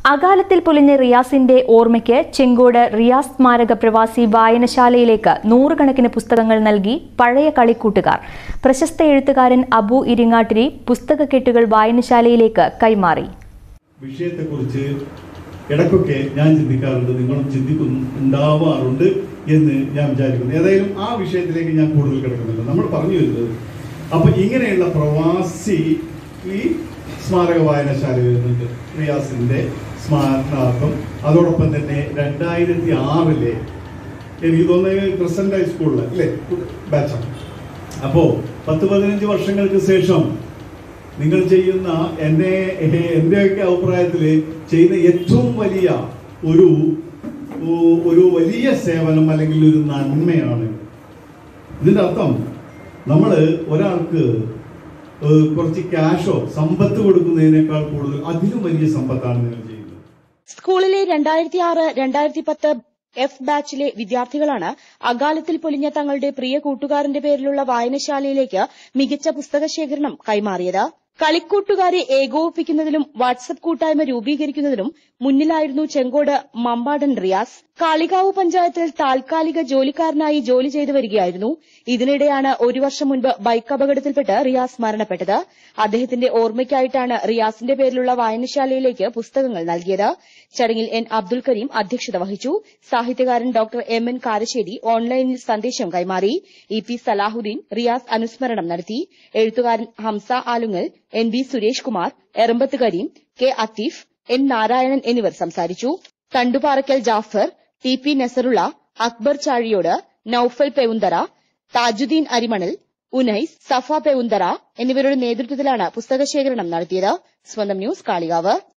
അകാലത്തിൽ പൊലിഞ്ഞ റിയാസിന്റെ ഓർമ്മയ്ക്ക് ചെങ്കോട് റിയാസ് സ്മാരക പ്രവാസി വായനശാലയിലേക്ക് നൂറുകണക്കിന് പുസ്തകങ്ങൾ നൽകി പഴയ കളിക്കൂട്ടുകാർ പ്രശസ്ത എഴുത്തുകാരൻ അബു ഇരിങ്ങാട്ടിരി പുസ്തകക്കെട്ടുകൾ വായനശാലയിലേക്ക് കൈമാറി വിഷയത്തെക്കുറിച്ച് ഇടയ്ക്കൊക്കെ ഞാൻ ചിന്തിക്കാറുണ്ട് നിങ്ങളും ചിന്തിക്കുന്നുണ്ടാവാറുണ്ട് എന്ന് ഞാൻ വിചാരിക്കുന്നു ഏതായാലും ആ വിഷയത്തിലേക്ക് ഞാൻ കൂടുതൽ കിടക്കുന്നില്ല നമ്മൾ പറഞ്ഞു വരുന്നത് അപ്പൊ ഇങ്ങനെയുള്ള പ്രവാസി ഈ സ്മാരക വായനശാല വരുന്നുണ്ട് റിയാസിന്റെ സ്മാരനാർത്ഥം അതോടൊപ്പം തന്നെ രണ്ടായിരത്തി ആറിലെ എനിക്ക് തോന്നുന്നത് ക്രിസന്റ് ഹൈസ്കൂളിൽ അല്ലേ ബാച്ചാണ് അപ്പോ പത്ത് പതിനഞ്ച് വർഷങ്ങൾക്ക് ശേഷം നിങ്ങൾ ചെയ്യുന്ന എന്നെ എന്റെയൊക്കെ അഭിപ്രായത്തിൽ ചെയ്യുന്ന ഏറ്റവും വലിയ ഒരു ഒ- ഒരു വലിയ സേവനം അല്ലെങ്കിൽ ഒരു നന്മയാണ് ഇതിന്റെ അർത്ഥം നമ്മൾ ഒരാൾക്ക് ഏഹ്, കുറച്ച് ക്യാഷോ സമ്പത്ത് കൊടുക്കുന്നതിനേക്കാൾ കൂടുതൽ അതിലും വലിയ സമ്പത്താണ് നിങ്ങൾ ചെയ്യുന്നത് സ്കൂളിലെ രണ്ടായിരത്തി ആറ് രണ്ടായിരത്തി പത്ത് എഫ് ബാച്ചിലെ വിദ്യാർത്ഥികളാണ് അകാലത്തിൽ പൊലിഞ്ഞ തങ്ങളുടെ പ്രിയ കൂട്ടുകാരന്റെ പേരിലുള്ള വായനശാലയിലേക്ക് മികച്ച പുസ്തക ശേഖരണം കൈമാറിയത് കളിക്കൂട്ടുകാരെ ഏകോപിപ്പിക്കുന്നതിലും വാട്സപ്പ് കൂട്ടായ്മ രൂപീകരിക്കുന്നതിലും മുന്നിലായിരുന്നു ചെങ്കോട് മമ്പാടൻ റിയാസ് കാളികാവ് പഞ്ചായത്തിൽ താൽക്കാലിക ജോലിക്കാരനായി ജോലി ചെയ്തു വരികയായിരുന്നു ഇതിനിടെയാണ് ഒരു വർഷം മുൻപ് ബൈക്ക് അപകടത്തിൽപ്പെട്ട് റിയാസ് മരണപ്പെട്ടത് അദ്ദേഹത്തിന്റെ ഓർമ്മയ്ക്കായിട്ടാണ് റിയാസിന്റെ പേരിലുള്ള വായനശാലയിലേക്ക് പുസ്തകങ്ങൾ നൽകിയത് ചടങ്ങിൽ എൻ അബ്ദുൽ കരീം അധ്യക്ഷത വഹിച്ചു സാഹിത്യകാരൻ ഡോക്ടർ എം എൻ കാരശ്ശേരി ഓൺലൈനിൽ സന്ദേശം കൈമാറി ഇ പി സലാഹുദ്ദീൻ റിയാസ് അനുസ്മരണം നടത്തി എഴുത്തുകാരൻ Hamza Alungal N B Suresh Kumar Erambath Karim K Atheef N Narayanan എന്നിവർ സംസാരിച്ചു തണ്ടുപാറയ്ക്കൽ ജാഫർ ടി പി നസറുള്ള അക്ബർ ചാഴിയോട് നൌഫൽ പെവുന്തറ താജുദ്ദീൻ അരിമണൽ ഉനൈസ് സഫ പെവുന്തറ എന്നിവരുടെ നേതൃത്വത്തിലാണ് പുസ്തക ശേഖരണം നടത്തിയത് സ്വന്തം ന്യൂസ് കാളികാവ്